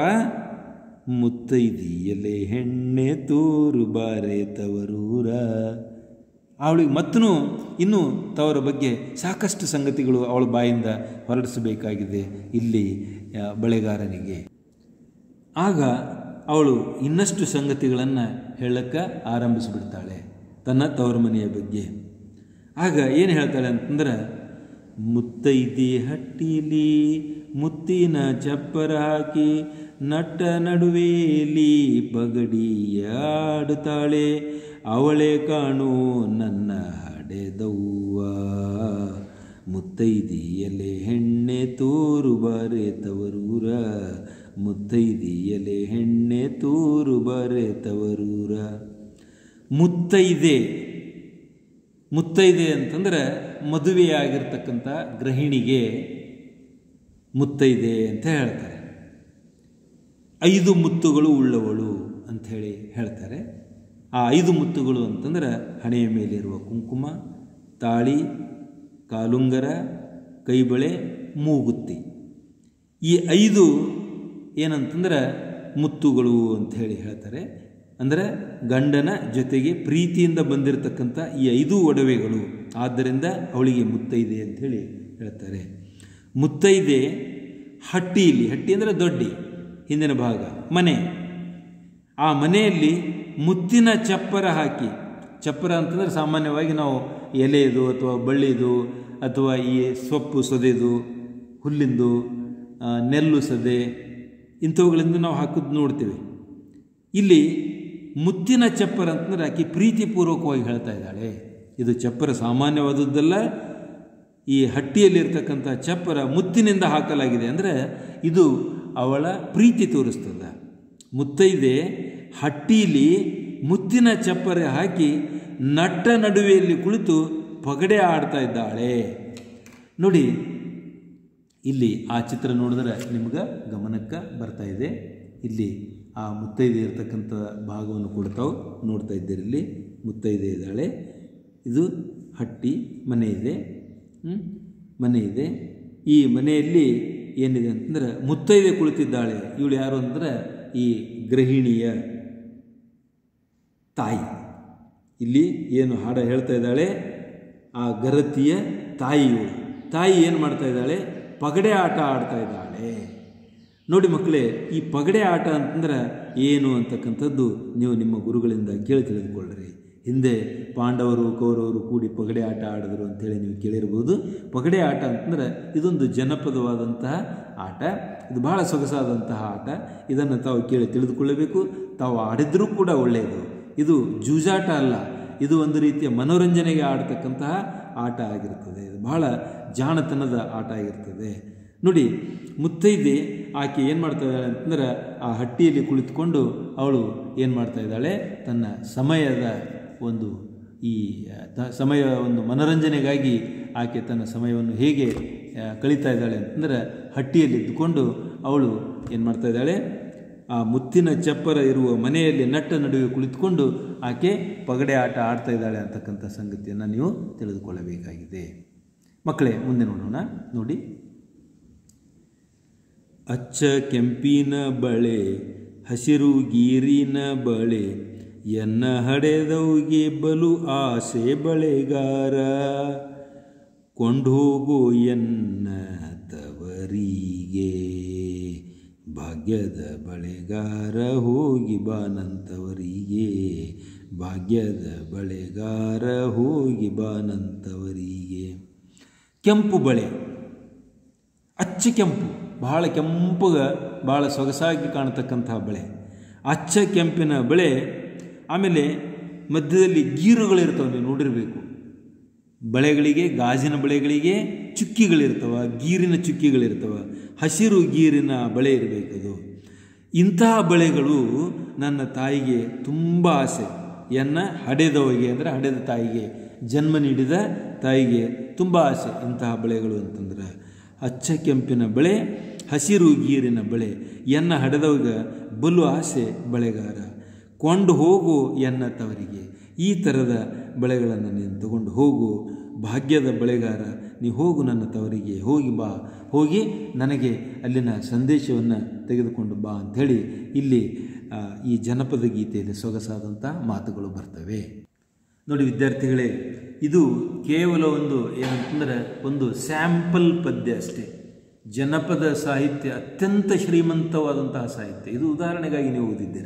[SPEAKER 2] ಮುತ್ತೈದಿಯಲೆ ಹೆಣ್ಣೆ ತೋರು ಬಾರೆ ತವರೂರ ಅವಳಿಗೆ ಮತ್ತೂ ಇನ್ನೂ ತವರ ಬಗ್ಗೆ ಸಾಕಷ್ಟು ಸಂಗತಿಗಳು ಅವಳ ಬಾಯಿಂದ ಹೊರಡಿಸಬೇಕಾಗಿದೆ ಇಲ್ಲಿ ಆ, ಬಳೆಗಾರನಿಗೆ ಆಗ ಅವಳು ಇನ್ನಷ್ಟು ಸಂಗತಿಗಳನ್ನು ಹೇಳಕ್ಕೆ ಆರಂಭಿಸಿಬಿಡ್ತಾಳೆ ತನ್ನ ತವರು ಮನೆಯ ಬಗ್ಗೆ
[SPEAKER 1] ಆಗ ಏನು ಹೇಳ್ತಾಳೆ ಅಂತಂದ್ರೆ ಮುತ್ತೈದೆ ಹಟ್ಟಿಲಿ ಮುತ್ತಿನ ಚಪ್ಪರ ಹಾಕಿ ನಟ್ಟ ನಡುವೆಯಲ್ಲಿ ಬಗಡಿಯಾಡುತ್ತಾಳೆ ಅವಳೆ ಕಾಣು ನನ್ನ ಹಡೆದವ್ವ ಮುತ್ತೈದಿಯಲೆ ಹೆಣ್ಣೆ ತೋರು ಬಾರೆ ತವರೂರ ಮುತ್ತೈದಿಯಲೆ ಹೆಣ್ಣೆ ತೋರು ಬಾರೆ ತವರೂರ ಮುತ್ತೈದೆ ಮುತ್ತೈದೆ ಅಂತಂದ್ರೆ ಮದುವೆಯಾಗಿರ್ತಕ್ಕಂಥ ಗೃಹಿಣಿಗೆ ಮುತ್ತೈದೆ ಅಂತ ಹೇಳ್ತಾರೆ ಐದು ಮುತ್ತುಗಳು ಉಳ್ಳವಳು ಅಂಥೇಳಿ ಹೇಳ್ತಾರೆ ಆ ಐದು ಮುತ್ತುಗಳು ಅಂತಂದ್ರೆ ಹಣೆಯ ಮೇಲಿರುವ ಕುಂಕುಮ ತಾಳಿ ಕಾಲುಂಗರ ಕೈಬಳೆ ಮೂಗುತ್ತಿ ಈ ಐದು ಏನಂತಂದ್ರೆ ಮುತ್ತುಗಳು ಅಂತ ಹೇಳಿ ಹೇಳ್ತಾರೆ ಅಂದರೆ ಗಂಡನ ಜೊತೆಗೆ ಪ್ರೀತಿಯಿಂದ ಬಂದಿರತಕ್ಕಂಥ ಈ ಐದು ಒಡವೆಗಳು ಆದ್ದರಿಂದ ಅವಳಿಗೆ ಮುತ್ತೈದೆ ಅಂಥೇಳಿ ಹೇಳ್ತಾರೆ ಮುತ್ತೈದೆ ಹಟ್ಟಿಯಲ್ಲಿ ಹಟ್ಟಿ ಅಂದರೆ ದೊಡ್ಡಿ ಹಿಂದಿನ ಭಾಗ ಮನೆ ಆ ಮನೆಯಲ್ಲಿ ಮುತ್ತಿನ ಚಪ್ಪರ ಹಾಕಿ ಚಪ್ಪರ ಅಂತಂದರೆ ಸಾಮಾನ್ಯವಾಗಿ ನಾವು ಎಲೆದು ಅಥವಾ ಬಳ್ಳಿದು ಅಥವಾ ಈ ಸೊಪ್ಪು ಸೊದೆದು ಹುಲ್ಲಿಂದು ಆ, ನೆಲ್ಲು ಸದೆ ಇಂಥವುಗಳಿಂದ ನಾವು ಹಾಕೋದು ನೋಡ್ತೀವಿ ಇಲ್ಲಿ ಮುತ್ತಿನ ಚಪ್ಪರ ಅಂತಂದ್ರೆ ಆಕೆ ಪ್ರೀತಿಪೂರ್ವಕವಾಗಿ ಹೇಳ್ತಾ ಇದ್ದಾಳೆ ಇದು ಚಪ್ಪರ ಸಾಮಾನ್ಯವಾದದ್ದಲ್ಲ ಈ ಹಟ್ಟಿಯಲ್ಲಿರ್ತಕ್ಕಂಥ ಚಪ್ಪರ ಮುತ್ತಿನಿಂದ ಹಾಕಲಾಗಿದೆ ಅಂದರೆ ಇದು ಅವಳ ಪ್ರೀತಿ ತೋರಿಸ್ತದೆ ಮುತ್ತೈದೆ ಹಟ್ಟಿಲಿ ಮುತ್ತಿನ ಚಪ್ಪರೆ ಹಾಕಿ ನಟ್ಟ ನಡುವೆಯಲ್ಲಿ ಕುಳಿತು ಪಗಡೆ ಆಡ್ತಾ ಇದ್ದಾಳೆ ನೋಡಿ ಇಲ್ಲಿ ಆ ಚಿತ್ರ ನೋಡಿದ್ರೆ ನಿಮ್ಗೆ ಗಮನಕ್ಕೆ ಬರ್ತಾ ಇದೆ ಇಲ್ಲಿ ಆ ಮುತ್ತೈದೆ ಇರತಕ್ಕಂಥ ಭಾಗವನ್ನು ಕೂಡ ತಾವು ನೋಡ್ತಾ ಇದ್ದೀರಿ ಇಲ್ಲಿ ಮುತ್ತೈದೆ ಇದ್ದಾಳೆ ಇದು ಹಟ್ಟಿ ಮನೆ ಇದೆ ಹ್ಮ್? ಮನೆ ಇದೆ ಈ ಮನೆಯಲ್ಲಿ ಏನಿದೆ ಅಂತಂದ್ರೆ ಮುತ್ತೈದೆ ಕುಳಿತಿದ್ದಾಳೆ ಇವಳು ಯಾರು ಅಂದ್ರೆ ಈ ಗೃಹಿಣಿಯ ತಾಯಿ ಇಲ್ಲಿ ಏನು ಹಾಡ ಹೇಳ್ತಾ ಇದ್ದಾಳೆ ಆ ಗರತಿಯ ತಾಯಿ ಇವಳು ತಾಯಿ ಏನು ಮಾಡ್ತಾ ಇದ್ದಾಳೆ ಪಗಡೆ ಆಟ ಆಡ್ತಾ ಇದ್ದಾಳೆ ನೋಡಿ ಮಕ್ಕಳೇ ಈ ಪಗಡೆ ಆಟ ಅಂತಂದ್ರೆ ಏನು ಅಂತಕ್ಕಂಥದ್ದು ನೀವು ನಿಮ್ಮ ಗುರುಗಳಿಂದ ಕೇಳಿ ತಿಳಿದುಕೊಳ್ಳ್ರಿ ಹಿಂದೆ ಪಾಂಡವರು ಕೌರವರು ಕೂಡಿ ಪಗಡೆ ಆಟ ಆಡಿದ್ರು ಅಂತೇಳಿ ನೀವು ಕೇಳಿರ್ಬೋದು ಪಗಡೆ ಆಟ ಅಂತಂದ್ರೆ ಇದೊಂದು ಜನಪದವಾದಂತಹ ಆಟ ಇದು ಬಹಳ ಸೊಗಸಾದಂತಹ ಆಟ ಇದನ್ನು ತಾವು ಕೇಳಿ ತಿಳಿದುಕೊಳ್ಳಬೇಕು ತಾವು ಆಡಿದ್ರೂ ಕೂಡ ಒಳ್ಳೆಯದು ಇದು ಜೂಜಾಟ ಅಲ್ಲ ಇದು ಒಂದು ರೀತಿಯ ಮನೋರಂಜನೆಗೆ ಆಡ್ತಕ್ಕಂತಹ ಆಟ ಆಗಿರ್ತದೆ ಇದು ಬಹಳ ಜಾಣತನದ ಆಟ ಆಗಿರ್ತದೆ ನೋಡಿ ಮುತ್ತೈದೆ ಆಕೆ ಏನು ಮಾಡ್ತಾ ಇದ್ದಾಳೆ ಅಂತಂದ್ರೆ ಆ ಹಟ್ಟಿಯಲ್ಲಿ ಕುಳಿತುಕೊಂಡು ಅವಳು ಏನು ಮಾಡ್ತಾ ಇದ್ದಾಳೆ ತನ್ನ ಸಮಯದ ಒಂದು ಈ ತ- ಸಮಯ ಒಂದು ಮನೋರಂಜನೆಗಾಗಿ ಆಕೆ ತನ್ನ ಸಮಯವನ್ನು ಹೇಗೆ ಆ, ಕಳೀತಾ ಇದ್ದಾಳೆ ಅಂತಂದ್ರೆ ಹಟ್ಟಿಯಲ್ಲಿ ಇದ್ದುಕೊಂಡು ಅವಳು ಏನು ಮಾಡ್ತಾ ಇದ್ದಾಳೆ ಆ ಮುತ್ತಿನ ಚಪ್ಪರ ಇರುವ ಮನೆಯಲ್ಲಿ ನಟ್ಟ ನಡುವೆ ಕುಳಿತುಕೊಂಡು ಆಕೆ ಪಗಡೆ ಆಟ ಆಡ್ತಾ ಇದ್ದಾಳೆ ಅಂತಕ್ಕಂಥ ಸಂಗತಿಯನ್ನು ನೀವು ತಿಳಿದುಕೊಳ್ಳಬೇಕಾಗಿದೆ ಮಕ್ಕಳೇ ಮುಂದೆ ನೋಡೋಣ ನೋಡಿ ಅಚ್ಚ ಕೆಂಪಿನ ಬಳೆ ಹಸಿರು ಗೀರಿನ ಬಳೆ ಎನ್ನ ಹಡೆದವ್ಗೆ ಬಲು ಆಸೆ ಬಳೆಗಾರ ಕೊಂಡೋಗೋ ಎನ್ನ ತವರಿಗೆ ಭಾಗ್ಯದ ಬಳೆಗಾರ ಹೋಗಿ ಬಾನಂತವರಿಗೆ ಭಾಗ್ಯದ ಬಳೆಗಾರ ಹೋಗಿ ಬಾನಂತವರಿಗೆ ಕೆಂಪು ಬಳೆ ಅಚ್ಚ ಕೆಂಪು ಬಹಳ ಕೆಂಪುಗ ಭಾಳ ಸೊಗಸಾಗಿ ಕಾಣತಕ್ಕಂತಹ ಬಳೆ ಅಚ್ಚ ಕೆಂಪಿನ ಬಳೆ ಆಮೇಲೆ ಮಧ್ಯದಲ್ಲಿ ಗೀರುಗಳಿರ್ತವೆ ನೀವು ನೋಡಿರಬೇಕು ಬಳೆಗಳಿಗೆ ಗಾಜಿನ ಬಳೆಗಳಿಗೆ ಚುಕ್ಕಿಗಳಿರ್ತವ ಗೀರಿನ ಚುಕ್ಕಿಗಳಿರ್ತವ ಹಸಿರು ಗೀರಿನ ಬಳೆ ಇರಬೇಕದು ಇಂತಹ ಬಳೆಗಳು ನನ್ನ ತಾಯಿಗೆ ತುಂಬ ಆಸೆ ಎನ್ನ ಹಡೆದವಗೆ ಅಂದರೆ ಹಡೆದ ತಾಯಿಗೆ ಜನ್ಮ ನೀಡಿದ ತಾಯಿಗೆ ತುಂಬ ಆಸೆ ಇಂತಹ ಬಳೆಗಳು ಅಂತಂದ್ರೆ ಅಚ್ಚ ಕೆಂಪಿನ ಬಳೆ ಹಸಿರು ಗೀರಿನ ಬಳೆ ಎನ್ನ ಹಡೆದವಾಗ ಬಲು ಆಸೆ ಬಳೆಗಾರ ಕೊಂಡು ಹೋಗು ಎನ್ನ ತವರಿಗೆ ಈ ಥರದ ಬಳೆಗಳನ್ನು ನೀನು ತಗೊಂಡು ಹೋಗು ಭಾಗ್ಯದ ಬಳೆಗಾರ ನೀ ಹೋಗು ನನ್ನ ತವರಿಗೆ ಹೋಗಿ ಬಾ ಹೋಗಿ ನನಗೆ ಅಲ್ಲಿನ ಸಂದೇಶವನ್ನು ತೆಗೆದುಕೊಂಡು ಬಾ ಅಂಥೇಳಿ ಇಲ್ಲಿ ಆ, ಈ ಜನಪದ ಗೀತೆಯಲ್ಲಿ ಸೊಗಸಾದಂಥ ಮಾತುಗಳು ಬರ್ತವೆ ನೋಡಿ ವಿದ್ಯಾರ್ಥಿಗಳೇ ಇದು ಕೇವಲ ಒಂದು ಏನಂತಂದರೆ ಒಂದು ಸ್ಯಾಂಪಲ್ ಪದ್ಯ ಅಷ್ಟೇ ಜನಪದ ಸಾಹಿತ್ಯ ಅತ್ಯಂತ ಶ್ರೀಮಂತವಾದಂತಹ ಸಾಹಿತ್ಯ ಇದು ಉದಾಹರಣೆಗಾಗಿ ನೀವು ಓದಿದ್ದೀರಿ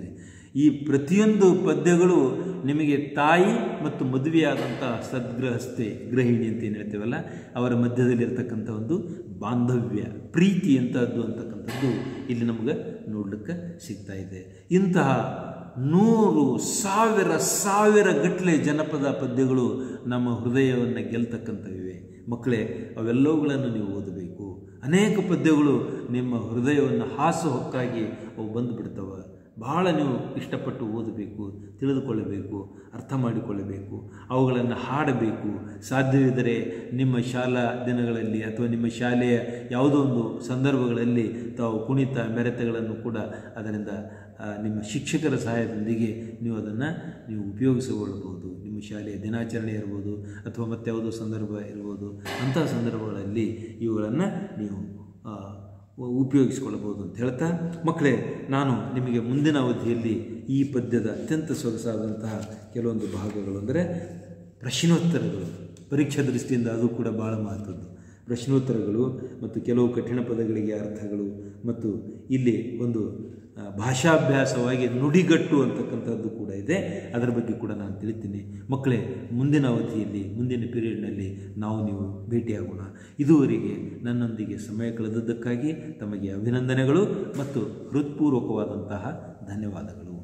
[SPEAKER 1] ಈ ಪ್ರತಿಯೊಂದು ಪದ್ಯಗಳು ನಿಮಗೆ ತಾಯಿ ಮತ್ತು ಮದುವೆಯಾದಂಥ ಸದ್ಗೃಹಸ್ಥೆ ಗೃಹಿಣಿ ಅಂತ ಏನು ಹೇಳ್ತೇವಲ್ಲ ಅವರ ಮಧ್ಯದಲ್ಲಿರ್ತಕ್ಕಂಥ ಒಂದು ಬಾಂಧವ್ಯ ಪ್ರೀತಿ ಅಂತದ್ದು ಅಂತಕ್ಕಂಥದ್ದು ಇಲ್ಲಿ ನಮಗೆ ನೋಡ್ಲಿಕ್ಕೆ ಸಿಗ್ತಾ ಇದೆ ಇಂತಹ ನೂರು ಸಾವಿರ ಸಾವಿರ ಗಟ್ಟಲೆ ಜನಪದ ಪದ್ಯಗಳು ನಮ್ಮ ಹೃದಯವನ್ನು ಗೆಲ್ತಕ್ಕಂಥವಿವೆ ಮಕ್ಕಳೇ ಅವೆಲ್ಲವುಗಳನ್ನು ನೀವು ಓದಬೇಕು ಅನೇಕ ಪದ್ಯಗಳು ನಿಮ್ಮ ಹೃದಯವನ್ನು ಹಾಸು ಹೊಕ್ಕಾಗಿ ಅವು ಬಂದು ಬಿಡ್ತವೆ ಬಹಳ ನೀವು ಇಷ್ಟಪಟ್ಟು ಓದಬೇಕು ತಿಳಿದುಕೊಳ್ಳಬೇಕು ಅರ್ಥ ಮಾಡಿಕೊಳ್ಳಬೇಕು ಅವುಗಳನ್ನು ಹಾಡಬೇಕು ಸಾಧ್ಯವಿದ್ದರೆ ನಿಮ್ಮ ಶಾಲಾ ದಿನಗಳಲ್ಲಿ ಅಥವಾ ನಿಮ್ಮ ಶಾಲೆಯ ಯಾವುದೋ ಒಂದು ಸಂದರ್ಭಗಳಲ್ಲಿ ತಾವು ಕುಣಿತ ಮೆರೆತಗಳನ್ನು ಕೂಡ ಅದರಿಂದ ಆ, ನಿಮ್ಮ ಶಿಕ್ಷಕರ ಸಹಾಯದೊಂದಿಗೆ ನೀವು ಅದನ್ನು ನೀವು ಉಪಯೋಗಿಸಿಕೊಳ್ಳಬಹುದು ನಿಮ್ಮ ಶಾಲೆಯ ದಿನಾಚರಣೆ ಇರ್ಬೋದು ಅಥವಾ ಮತ್ಯಾವುದೋ ಸಂದರ್ಭ ಇರ್ಬೋದು ಅಂತಹ ಸಂದರ್ಭಗಳಲ್ಲಿ ಇವುಗಳನ್ನು ನೀವು ಆ, ಉಪಯೋಗಿಸಿಕೊಳ್ಳಬಹುದು ಅಂತ ಹೇಳ್ತಾ ಮಕ್ಕಳೇ ನಾನು ನಿಮಗೆ ಮುಂದಿನ ಅವಧಿಯಲ್ಲಿ ಈ ಪದ್ಯದ ಅತ್ಯಂತ ಸೊಗಸಾದಂತಹ ಕೆಲವೊಂದು ಭಾಗಗಳು ಅಂದರೆ ಪ್ರಶ್ನೋತ್ತರಗಳು ಪರೀಕ್ಷಾ ದೃಷ್ಟಿಯಿಂದ ಅದು ಕೂಡ ಭಾಳ ಮಹತ್ವದ್ದು ಪ್ರಶ್ನೋತ್ತರಗಳು ಮತ್ತು ಕೆಲವು ಕಠಿಣ ಪದಗಳಿಗೆ ಅರ್ಥಗಳು ಮತ್ತು ಇಲ್ಲಿ ಒಂದು ಆ, ಭಾಷಾಭ್ಯಾಸವಾಗಿ ನುಡಿಗಟ್ಟು ಅಂತಕ್ಕಂಥದ್ದು ಕೂಡ ಇದೆ ಅದರ ಬಗ್ಗೆ ಕೂಡ ನಾನು ತಿಳಿತೀನಿ ಮಕ್ಕಳೇ ಮುಂದಿನ ಅವಧಿಯಲ್ಲಿ ಮುಂದಿನ ಪೀರಿಯಡ್ನಲ್ಲಿ ನಾವು ನೀವು ಭೇಟಿಯಾಗೋಣ ಇದುವರೆಗೆ ನನ್ನೊಂದಿಗೆ ಸಮಯ ಕಳೆದದ್ದಕ್ಕಾಗಿ ತಮಗೆ ಅಭಿನಂದನೆಗಳು ಮತ್ತು ಹೃತ್ಪೂರ್ವಕವಾದಂತಹ ಧನ್ಯವಾದಗಳು